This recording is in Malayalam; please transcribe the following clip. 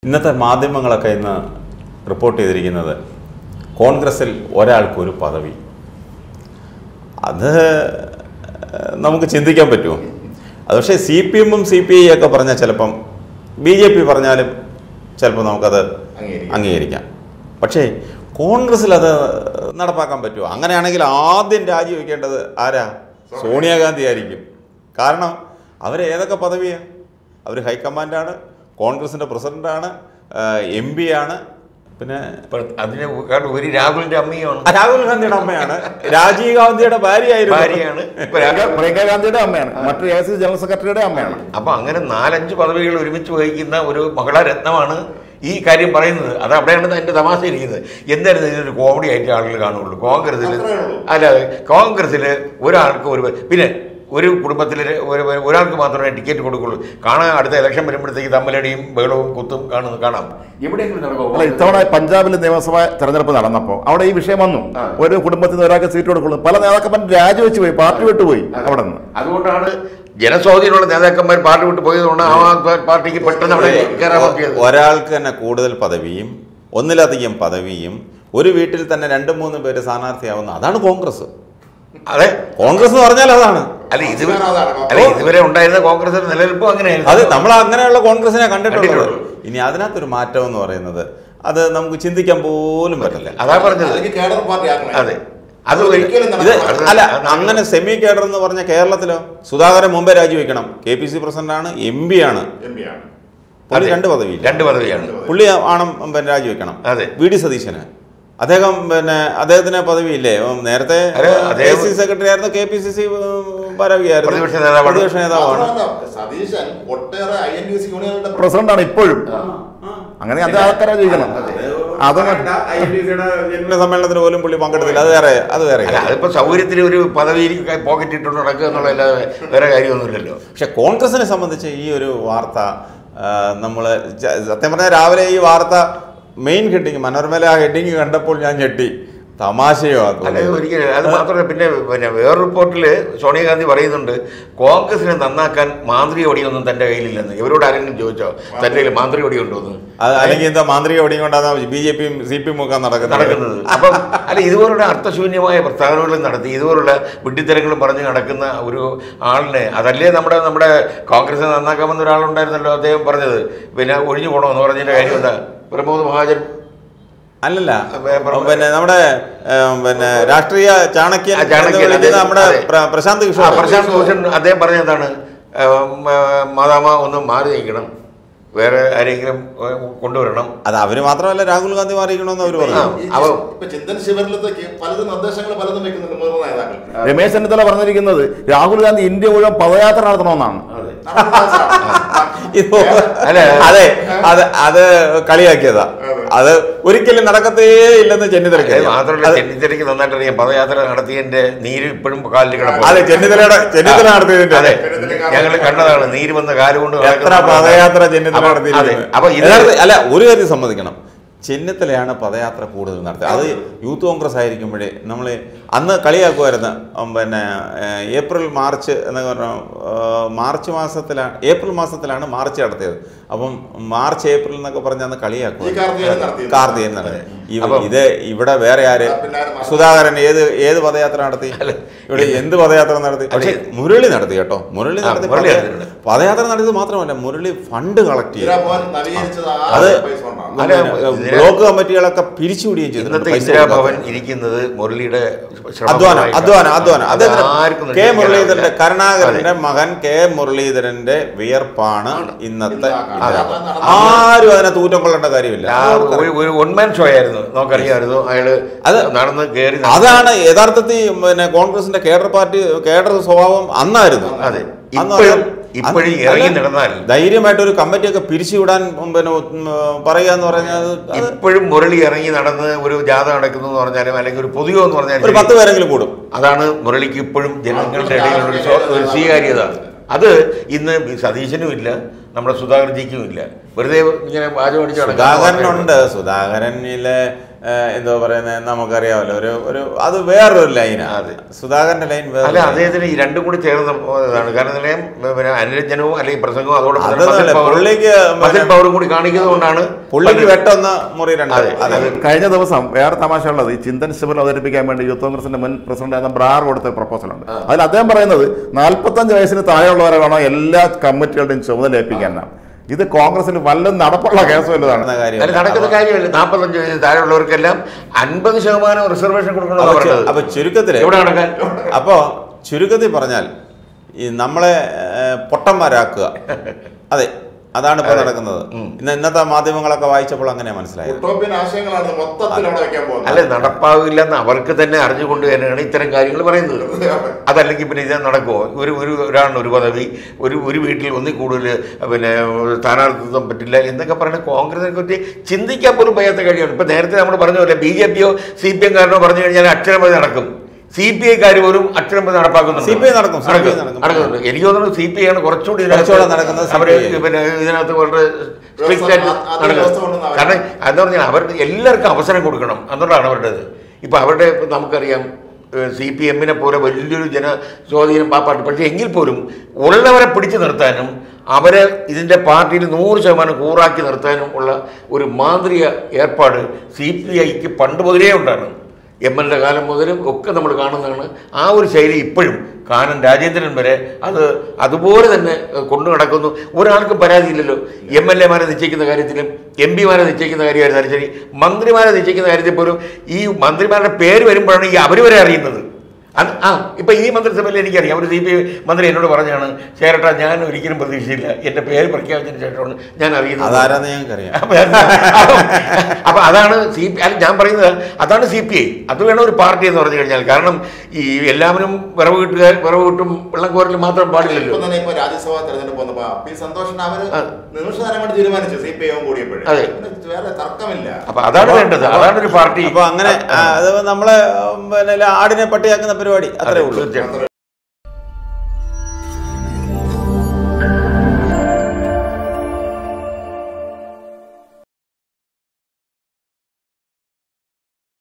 ഇന്നത്തെ മാധ്യമങ്ങളൊക്കെ ഇന്ന് റിപ്പോർട്ട് ചെയ്തിരിക്കുന്നത് കോൺഗ്രസിൽ ഒരാൾക്കൊരു പദവി അത് നമുക്ക് ചിന്തിക്കാൻ പറ്റുമോ അത് പക്ഷേ സി പി എമ്മും സി പി ഐ ഒക്കെ പറഞ്ഞാൽ ചിലപ്പം ബി ജെ പി പറഞ്ഞാലും ചിലപ്പോൾ നമുക്കത് അംഗീകരിക്കാം. അംഗീകരിക്കാം പക്ഷേ കോൺഗ്രസ്സിൽ അത് നടപ്പാക്കാൻ പറ്റുമോ അങ്ങനെയാണെങ്കിൽ ആദ്യം രാജിവെക്കേണ്ടത് ആരാ സോണിയാഗാന്ധി ആയിരിക്കും കാരണം അവർ ഏതൊക്കെ പദവിയാണ് അവർ ഹൈക്കമാൻഡാണ് കോൺഗ്രസിൻ്റെ പ്രസിഡൻ്റാണ് എം പി ആണ് പിന്നെ ഇപ്പൊ അതിന് കാരണം ഒരു രാഹുലിന്റെ അമ്മയുമാണ് ആ, രാഹുൽ ഗാന്ധിയുടെ അമ്മയാണ് രാജീവ് ഗാന്ധിയുടെ ഭാര്യയായിരുന്നു ഭാര്യയാണ് ഇപ്പൊ രാഹുൽ പ്രിയങ്ക ഗാന്ധിയുടെ അമ്മയാണ് മറ്റു എ സി ജനറൽ സെക്രട്ടറിയുടെ അമ്മയാണ് അപ്പൊ അങ്ങനെ നാലഞ്ച് പദവികൾ ഒരുമിച്ച് വഹിക്കുന്ന ഒരു മഹിളാരത്നമാണ് ഈ കാര്യം പറയുന്നത് അത് അവിടെയാണ് അതിന്റെ തമാശ ഇരിക്കുന്നത് എന്തായിരുന്നു ഇതിനൊരു കോമഡി ആയിട്ട് ആളുകൾ കാണുള്ളൂ കോൺഗ്രസിൽ അത്രേ ഉള്ളൂ. അല്ല കോൺഗ്രസിൽ ഒരാൾക്ക് ഒരു പിന്നെ ഒരു കുടുംബത്തിൽ ഒരു ഒരാൾക്ക് മാത്രമേ ടിക്കറ്റ് കൊടുക്കുള്ളൂ കാണാൻ അടുത്ത ഇലക്ഷൻ വരുമ്പോഴത്തേക്ക് തമ്മിലടിയും ബഹളവും കുത്തും കാണുന്നു കാണാം എവിടെയെങ്കിലും അല്ല നടക്കുമോ ഇത്തവണ പഞ്ചാബിൽ നിയമസഭാ തെരഞ്ഞെടുപ്പ് നടന്നപ്പോൾ അവിടെ ഈ വിഷയം വന്നു ആ. ഒരു കുടുംബത്തിൽ നിന്ന് ഒരാൾക്ക് സീറ്റ് കൊടുക്കുള്ളൂ പല നേതാക്കന്മാർ രാജിവെച്ച് പോയി പാർട്ടി വിട്ടുപോയി അവിടെ നിന്ന് അതുകൊണ്ടാണ് ജനസ്വാധീനമുള്ള നേതാക്കന്മാർ പാർട്ടി വിട്ട് പോയതുകൊണ്ട് ആം ആദ്മി പാർട്ടിക്ക് പെട്ടെന്ന് അവിടെ കയറാൻ പറ്റിയത് ഒരാൾക്ക് തന്നെ കൂടുതൽ പദവിയും ഒന്നിലധികം പദവിയും ഒരു വീട്ടിൽ തന്നെ രണ്ട് മൂന്ന് പേര് സ്ഥാനാർത്ഥിയാവുന്ന അതാണ് കോൺഗ്രസ് അതെ കോൺഗ്രസ് എന്ന് പറഞ്ഞാൽ അതാണ് അല്ല ഇതുവരെ അല്ല ഇതുവരെ ഉണ്ടായിരുന്ന കോൺഗ്രസിന്റെ നിലനിൽപ്പും അങ്ങനെയായിരുന്നു അത് നമ്മൾ അങ്ങനെയുള്ള കോൺഗ്രസിനെ കണ്ടിട്ടുള്ളൂ കണ്ടിട്ടുള്ളൂ. ഇനി അതിനകത്തൊരു മാറ്റം എന്ന് പറയുന്നത് അത് നമുക്ക് ചിന്തിക്കാൻ പോലും പറ്റില്ല അതാ പറഞ്ഞത് അതെ അത് ഒരു- ഇത് അല്ല അങ്ങനെ സെമി കേഡർ എന്ന് പറഞ്ഞ കേരളത്തിലോ സുധാകരൻ മുമ്പേ രാജിവെക്കണം കെ പി സി പ്രസിഡന്റാണ് എം പി ആണ് പുള്ളി അതെ. രണ്ട് പദവിയില്ല രണ്ട് പദവിയാണ് പുള്ളി ആണ് പിന്നെ രാജിവെക്കണം അതെ. വി ഡി സതീശന് അദ്ദേഹം പിന്നെ അദ്ദേഹത്തിന് പദവിയില്ലേ ഉം, നേരത്തെ അതെ, കെ അദ്ദേഹം- സി സെക്രട്ടറി ആയിരുന്നു കെ പി സി സി പദവിയായിരുന്നു പ്രതിപക്ഷ നേതാവാണ്. പ്രതിപക്ഷ നേതാവാണ് സതീശൻ ഒട്ടേറെ ഐ എൻ ഡി സി യൂണിയനുകളുടെ പ്രസിഡന്റാണ് ഇപ്പോഴും അങ്ങനെ അത് ആൾക്കാരെ ചോദിക്കണം അത് ജനറൽ സമ്മേളനത്തിന് പോലും പുള്ളി പങ്കെടുത്തില്ല അത് വേറെ അത് വേറെ അല്ല അതിപ്പോ സൗകര്യത്തിന് ഒരു പദവി പോക്കറ്റ് ഇട്ടുകൊണ്ട് നടക്കുക എന്നുള്ളതല്ലാതെ വേറെ കാര്യമൊന്നുമില്ലല്ലോ പക്ഷെ കോൺഗ്രസിനെ സംബന്ധിച്ച് ഈ ഒരു വാർത്ത നമ്മൾ സത്യം പറഞ്ഞാൽ രാവിലെ ഈ വാർത്ത മെയിൻ ഹെഡിങ് മനോരമയിലെ ആ ഹെഡിങ് കണ്ടപ്പോൾ ഞാൻ ഞെട്ടി തമാശയോ അത് അല്ല ഒരിക്കലും അത് മാത്രമല്ല പിന്നെ പിന്നെ വേറെ റിപ്പോർട്ടിൽ സോണിയാഗാന്ധി പറയുന്നുണ്ട് കോൺഗ്രസിനെ നന്നാക്കാൻ മാന്ത്രിക ഒടിയൊന്നും തന്റെ കയ്യിലില്ലെന്ന് ഇവരോട് ആരെങ്കിലും ചോദിച്ചോ തന്റെ കയ്യിൽ മാന്ത്രിക ഒടി ഉണ്ടോ എന്ന് അത് അല്ലെങ്കിൽ എന്താ മാന്ത്രിക ഒടിയും കൊണ്ടാണ് ബി ജെ പിയും സി പി എം ഒക്കെ നടക്കുന്നത് നടക്കുന്നത് അപ്പം അല്ല ഇതുപോലുള്ള അർത്ഥശൂന്യമായ പ്രസ്താവനകളും നടത്തി ഇതുപോലുള്ള വിഡ്ഢിത്തരങ്ങളും പറഞ്ഞ് നടക്കുന്ന ഒരു ആളിനെ അതല്ലേ നമ്മുടെ നമ്മുടെ കോൺഗ്രസ് നന്നാക്കാമെന്ന ഒരാളുണ്ടായിരുന്നല്ലോ അദ്ദേഹം പറഞ്ഞത് പിന്നെ ഒഴിഞ്ഞു പോകണമെന്ന് പറഞ്ഞതിന്റെ കാര്യം എന്താ പ്രമോദ് മഹാജൻ അല്ലല്ല വേ- പറ- പിന്നെ നമ്മുടെ ഏം, പിന്നെ രാഷ്ട്രീയ ചാണക്യൻ ആ, ചാണക്യൻ, എന്ന് വിളിക്കുന്ന അതെ, നമ്മുടെ അതെ. പ്ര- പ്രശാന്ത് ആ, കിഷോർ പ്രശാന്ത് ഭൂഷൺ അദ്ദേഹം പറഞ്ഞതാണ് മാതാമ ഒന്ന് മാറി നിൽക്കണം വേറെ ആരെങ്കിലും ഏഹ്, കൊണ്ടുവരണം അത് അവര് മാത്രമല്ല രാഹുൽ ഗാന്ധി മാറിയിക്കണമെന്ന് അവര് ആ. പറഞ്ഞു അവ- ഇപ്പൊ ചിന്തൻ ശിബിരത്തിലേക്ക് പലതും നിർദ്ദേശങ്ങൾ പലതും വെക്കുന്നുണ്ട് മുതിർന്ന നേതാക്കൾ രമേശ് ചെന്നിത്തല പറഞ്ഞിരിക്കുന്നത് രാഹുൽ ഗാന്ധി ഇന്ത്യ മുഴുവൻ പദയാത്ര നടത്തണമെന്നാണ് ഇത് അല്ല. അതെ അത് അത് കളിയാക്കിയതാ അത് ഒരിക്കലും നടക്കത്തേ ഇല്ലെന്ന് അത് ചെന്നിത്തലയ്ക്ക് മാത്രമല്ല ചെന്നിത്തലയ്ക്ക് നന്നായിട്ട് അറിയാം പദയാത്ര നടത്തിയതിന്റെ നീര് ഇപ്പോഴും കാലിൽ കിടപ്പുണ്ട്. അതെ ചെന്നിത്തലയുടെ ചെന്നിത്തല നടത്തിയതിന്റെ അതെ ഞങ്ങൾ കണ്ടതാണ് നീര് വന്ന കാലുകൊണ്ട് എത്ര നടക്കുന്ന- പദയാത്ര ചെന്നിത്തല അപ്പൊ- നടത്തിയിരിക്കുന്നത് അതെ. അപ്പൊ ഇത് യഥാർത്ഥ- അല്ല ഒരു കാര്യം സമ്മതിക്കണം ചെന്നിത്തലയാണ് പദയാത്ര കൂടുതൽ നടത്തിയത് അത് യൂത്ത് കോൺഗ്രസ് ആയിരിക്കുമ്പോഴേ നമ്മൾ അന്ന് കളിയാക്കുമായിരുന്നു ഉം, പിന്നെ ഏഹ്, ഏപ്രിൽ മാർച്ച് എന്നൊക്കെ പറഞ്ഞാൽ മാർച്ച് മാസത്തിലാണ് ഏപ്രിൽ മാസത്തിലാണ് മാർച്ച് നടത്തിയത് അപ്പം മാർച്ച് ഏപ്രിൽ എന്നൊക്കെ പറഞ്ഞ് അന്ന് ഈ കാർത്തികേയൻ കളിയാക്കുമായിരുന്നു നടത്തിയത്. കാർത്തികൻ നടത്തി ഇവ- അപ്പം- ഇത് ഇവിടെ വേറെ ആര് ആ, പിന്നെ ആര് മറന്നു? സുധാകരൻ ഏത് ഏത് പദയാത്ര നടത്തി ഇവിടെ എന്ത് പദയാത്ര നടത്തി പക്ഷേ മുരളി നടത്തി കേട്ടോ മുരളി ആ, നടത്തി മുരളി പദ- നടത്തിയിട്ടുണ്ട്. പദയാത്ര നടത്തിയത് മാത്രമല്ല മുരളി ഫണ്ട് കളക്ട് ചെയ്തു ഇന്ദിരാഭവൻ നവീകരിച്ചത് ആ അത് പൈസ കൊണ്ടാണ് അല്ല, പിന്നെ ഇന്ദിരാ- ബ്ലോക്ക് കമ്മിറ്റികളൊക്കെ പിരിച്ചുവിടുകയും ചെയ്തിട്ടുണ്ട് ഇന്നത്തെ പൈസ ഇന്ദിരാഭവൻ കൊടുക്കാതെ. ഇരിക്കുന്നത് മുരളിയുടെ അധ്വാനം ശ്രമഫലമായിട്ടാണ്. അധ്വാനം അധ്വാനം അത് അദ്ദേഹത്തിന് ആർക്കും കെ നിഷേധിക്കാൻ മുരളീധരന്റെ ആവില്ല. കരുണാകരന്റെ മകൻ കെ മുരളീധരന്റെ വിയർപ്പാണ് ഇന്നത്തെ ഇന്ന് ഇത്. ആ- ആരും അതിനെ തൂറ്റം കൊള്ളേണ്ട കാര്യമില്ല ആ ഒരു ഒരു ഒൺമാൻ ഷോ ആയിരുന്നു നമുക്കറിയാമായിരുന്നു അയാള് അത് നടന്ന് കയറി അതാണ് യഥാർത്ഥത്തിൽ പിന്നെ കോൺഗ്രസിന്റെ കേഡർ പാർട്ടി കേഡർ സ്വഭാവം അന്നായിരുന്നു അതെ അന്ന് ഇപ്പോഴും അത് ഇപ്പോഴും അല്ല, ഇറങ്ങി നടന്നാൽ ധൈര്യമായിട്ട് ഒരു കമ്മിറ്റിയൊക്കെ പിരിച്ചുവിടാൻ ഉം, പിന്നെ ഉം, പറയുക എന്ന് പറഞ്ഞാൽ അത് ഇപ്പോഴും മുരളി ഇറങ്ങി നടന്ന് ഒരു ജാഥ നടക്കുന്നു എന്ന് പറഞ്ഞാലും അല്ലെങ്കിൽ ഒരു പൊതുയോ എന്ന് ഒരു പറഞ്ഞാലും പത്ത് പേരെങ്കിലും കൂടും അതാണ് മുരളിക്ക് ഇപ്പോഴും ജനങ്ങളുടെ ഇടയിലുള്ള ഒരു സ്വ- ഒരു സ്വീകാര്യത അത് ഇന്ന് ഈ സതീശനും ഇല്ല നമ്മുടെ സുധാകർജിക്കും ഇല്ല വെറുതെ ഇങ്ങനെ വാചകം അടിച്ച് നടക്കുന്ന സുധാകരനുണ്ട് സുധാകരനിലെ എന്തോ പറയുന്നത് നമുക്കറിയാമല്ലോ ഒരു ഒരു അത് വേറൊരു ലൈനാണ് അതെ. സുധാകരന്റെ ലൈൻ അല്ല വേറെ അദ്ദേഹത്തിന് ഈ രണ്ടും കൂടി ചേർന്ന് പോയതാണ് കാരണം എന്തായാലും പിന്നെ അനുരഞ്ജനവും അല്ലെങ്കിൽ പ്രസംഗവും അതോടൊപ്പം അതൊന്നും തന്നെ അല്ല, muscle power- പുള്ളിക്ക് muscle പിന്നെ- power കൂടി കാണിക്കുന്നത് കൊണ്ടാണ് പുള്ളിക്ക് വെട്ടൊന്ന് മുറി രണ്ട് അതെ, അതെ അതെ. കഴിഞ്ഞ ദിവസം വേറെ തമാശ ഉള്ളത് ഈ ചിന്തൻ ശിബിർ അവതരിപ്പിക്കാൻ വേണ്ടി യൂത്ത് കോൺഗ്രസിന്റെ മുൻ പ്രസിഡന്റ് ആയിരുന്ന ബ്രാർ കൊടുത്ത പ്രപ്പോസൽ ഉണ്ട് അതിൽ അദ്ദേഹം പറയുന്നത് നാൽപ്പത്തഞ്ച് വയസ്സിന് താഴെയുള്ളവരെ വേണം എല്ലാ കമ്മിറ്റികളുടെയും ചുമതല ഏൽപ്പിക്കാൻ എന്നാണ്. ഇത് കോൺഗ്രസിൽ വല്ലതും നടപ്പുള്ള കേസ് വല്ലതാണ് നടന്ന അല്ല കാര്യമല്ല. നടക്കുന്ന കാര്യമല്ല നാൽപ്പത്തഞ്ച് വയസ്സിന് താഴെയുള്ളവർക്കെല്ലാം അൻപത് ശതമാനം റിസർവേഷൻ അപ്പൊ കൊടുക്കണമെന്ന് ചു- പറഞ്ഞത് അപ്പൊ ചുരുക്കത്തില് എവിടെ നടക്കാൻ അപ്പോ ചുരുക്കത്തിൽ പറഞ്ഞാൽ ഈ നമ്മളെ ഏ, പൊട്ടന്മാരാക്കുക അതെ അതാണ് ഇപ്പൊ നടക്കുന്നത് ഇന്ന് ഇന്നത്തെ മാധ്യമങ്ങളൊക്കെ വായിച്ചപ്പോൾ അങ്ങനെ മനസ്സിലായത് ഉട്ടോപ്യൻ ആശയങ്ങളാണ് മൊത്തത്തിൽ അവിടെ വെക്കാൻ പോകുന്നത് അല്ല നടപ്പാവില്ല എന്ന് അവർക്ക് തന്നെ അറിഞ്ഞുകൊണ്ട് തന്നെയാണ് ഇത്തരം കാര്യങ്ങൾ പറയുന്നത് അതല്ലെങ്കിൽ പിന്നെ ഇത് നടക്കുമോ ഒരു ഒരു ഒരാളിന് ഒരു പദവി ഒരു ഒരു വീട്ടിൽ ഒന്നിൽ കൂടുതൽ പിന്നെ സ്ഥാനാർത്ഥിത്വം പറ്റില്ല എന്നൊക്കെ പറയുന്നത് കോൺഗ്രസിനെ കുറിച്ച് ചിന്തിക്കാൻ പോലും വയ്യാത്ത കാര്യമാണ് ഇപ്പം നേരത്തെ നമ്മൾ പറഞ്ഞ പോലെ ബി ജെ പിയോ സി പി എംകാരനോ പറഞ്ഞു കഴിഞ്ഞാൽ അക്ഷരമതി നടക്കും സി പി ഐക്കാർ പോലും അക്ഷരമതി നടപ്പാക്കുന്നുണ്ട് CPI നടക്കും, CPI നടക്കും. നടക്കുന്നുണ്ട് എനിക്ക് തോന്നുന്നു സി പി ഐ ആണ് കുറച്ചുകൂടി കുറച്ചുകൂടെ നടക്കുന്നത് അവർ CPI. പിന്നെ ഇതിനകത്ത് വളരെ സ്ട്രിക്റ്റ് ആയിട്ട് വ്യവസ്ഥ- അത് നടക്കുന്നത് വ്യവസ്ഥ കൊണ്ടുവന്ന കാരണം അതെന്ന് പറഞ്ഞാൽ അവർക്ക് എല്ലാവർക്കും അവസരം കൊടുക്കണം എന്നുള്ളതാണ് അവരുടേത് ഇപ്പം അവരുടെ ഇപ്പം നമുക്കറിയാം സി പി എമ്മിനെ പോലെ വലിയൊരു ജന സ്വാധീനം പാപ്പാട്ട് പക്ഷേ എങ്കിൽ പോലും ഉള്ളവരെ പിടിച്ചു നിർത്താനും അവരെ ഇതിൻ്റെ പാർട്ടിയിൽ നൂറ് ശതമാനം കൂറാക്കി നിർത്താനും ഉള്ള ഒരു മാന്ത്രിക ഏർപ്പാട് സി പി ഐക്ക് പണ്ട് മുതലേ ഉണ്ടാണ് എം എൽ എ കാലം മുതലും ഒക്കെ നമ്മൾ കാണുന്നതാണ് ആ ഒരു ശൈലി ഇപ്പോഴും കാനൻ രാജേന്ദ്രൻ വരെ അത് അതുപോലെ തന്നെ ഏഹ്, കൊണ്ടു നടക്കുന്നു ഒരാൾക്കും പരാതിയില്ലല്ലോ എം എൽ എമാരെ നിശ്ചയിക്കുന്ന കാര്യത്തിലും എം പിമാരെ നിശ്ചയിക്കുന്ന കാര്യമായിരുന്നാലും ശരി മന്ത്രിമാരെ നിശ്ചയിക്കുന്ന കാര്യത്തിൽ പോലും ഈ മന്ത്രിമാരുടെ പേര് വരുമ്പോഴാണ് ഈ അവർ വരെ അറിയുന്നത് അത് ആ ഇപ്പൊ ഈ മന്ത്രിസഭയിൽ എനിക്കറിയാം ഒരു സി പി മന്ത്രി എന്നോട് പറഞ്ഞാണ് ചേരട്ടാ ഞാൻ ഒരിക്കലും പ്രതീക്ഷയില്ല എന്റെ പേര് പ്രഖ്യാപിച്ചതിന് ശേഷമാണ് ഞാൻ അറിയുന്നത് അതാരാന്ന് ഞങ്ങൾക്കറിയാം അപ്പൊ അപ്പൊ അതാണ് സി പി അല്ല ഞാൻ പറയുന്നത് അതാണ് സി പി ഐ അത് വേണം ഒരു പാർട്ടി എന്ന് പറഞ്ഞു കഴിഞ്ഞാൽ കാരണം ഈ എല്ലാവരും വിറവ് കിട്ടുക വിറവ് കിട്ടും വെള്ളം കോരൽ മാത്രം പാടില്ലല്ലോ ഇപ്പൊ തന്നെ ഇപ്പൊ രാജ്യസഭാ തെരഞ്ഞെടുപ്പ് വന്നപ്പോ പി സന്തോഷിന് അവര് ആ. നിമിഷ നേരം കൊണ്ട് തീരുമാനിച്ചു സി പി ഐ കൂടിയപ്പോഴേ അതെ. പിന്നെ വേറെ തർക്കമില്ല അപ്പൊ അതാണ് വേണ്ടത് അതാണ് ഒരു പാർട്ടി അപ്പൊ അങ്ങനെ ആ, അത് നമ്മളെ ഉം, പിന്നെ ആടിനെ പട്ടിയാക്കുന്ന പരിപാടി അത്രേ ഉള്ളൂ തീർച്ചയായിട്ടും